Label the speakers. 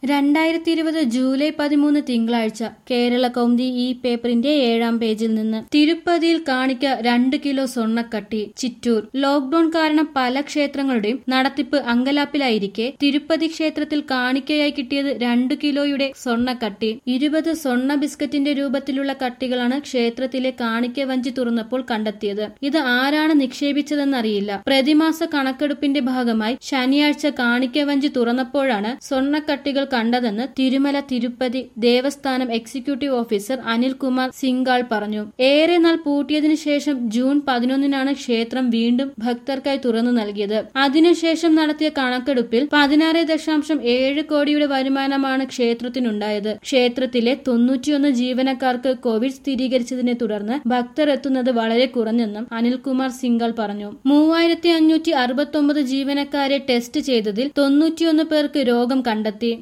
Speaker 1: രണ്ടായിരത്തി ഇരുപത് ജൂലൈ പതിമൂന്ന് തിങ്കളാഴ്ച കേരള കൗമുദി ഈ പേപ്പറിന്റെ ഏഴാം പേജിൽ നിന്ന് തിരുപ്പതിയിൽ കാണിക്ക രണ്ട് കിലോ സ്വർണ്ണക്കട്ടി ചിറ്റൂർ ലോക്ഡൌൺ കാരണം പല ക്ഷേത്രങ്ങളുടെയും നടത്തിപ്പ് അങ്കലാപ്പിലായിരിക്കെ തിരുപ്പതി ക്ഷേത്രത്തിൽ കാണിക്കയായി കിട്ടിയത് രണ്ട് കിലോയുടെ സ്വർണ്ണക്കട്ടി ഇരുപത് സ്വർണ്ണ ബിസ്ക്കറ്റിന്റെ രൂപത്തിലുള്ള കട്ടികളാണ് ക്ഷേത്രത്തിലെ കാണിക്ക വഞ്ചി തുറന്നപ്പോൾ കണ്ടെത്തിയത് ഇത് ആരാണ് നിക്ഷേപിച്ചതെന്നറിയില്ല പ്രതിമാസ കണക്കെടുപ്പിന്റെ ഭാഗമായി ശനിയാഴ്ച കാണിക്ക വഞ്ചി തുറന്നപ്പോഴാണ് സ്വർണ്ണക്കട്ടികൾ കണ്ടതെന്ന് തിരുമല തിരുപ്പതി ദേവസ്ഥാനം എക്സിക്യൂട്ടീവ് ഓഫീസർ അനിൽകുമാർ സിംഗാൾ പറഞ്ഞു ഏറെ നാൾ പൂട്ടിയതിനു ശേഷം ജൂൺ പതിനൊന്നിനാണ് ക്ഷേത്രം വീണ്ടും ഭക്തർക്കായി തുറന്നു നൽകിയത് അതിനുശേഷം നടത്തിയ കണക്കെടുപ്പിൽ പതിനാറ് ദശാംശം ഏഴ് കോടിയുടെ വരുമാനമാണ് ക്ഷേത്രത്തിനുണ്ടായത് ക്ഷേത്രത്തിലെ തൊണ്ണൂറ്റിയൊന്ന് ജീവനക്കാർക്ക് കോവിഡ് സ്ഥിരീകരിച്ചതിനെ തുടർന്ന് ഭക്തർ എത്തുന്നത് വളരെ കുറഞ്ഞെന്നും അനിൽകുമാർ സിംഗാൾ പറഞ്ഞു മൂവായിരത്തി അഞ്ഞൂറ്റി അറുപത്തി ഒമ്പത് ജീവനക്കാരെ ടെസ്റ്റ് ചെയ്തതിൽ തൊണ്ണൂറ്റിയൊന്ന് പേർക്ക് രോഗം കണ്ടെത്തി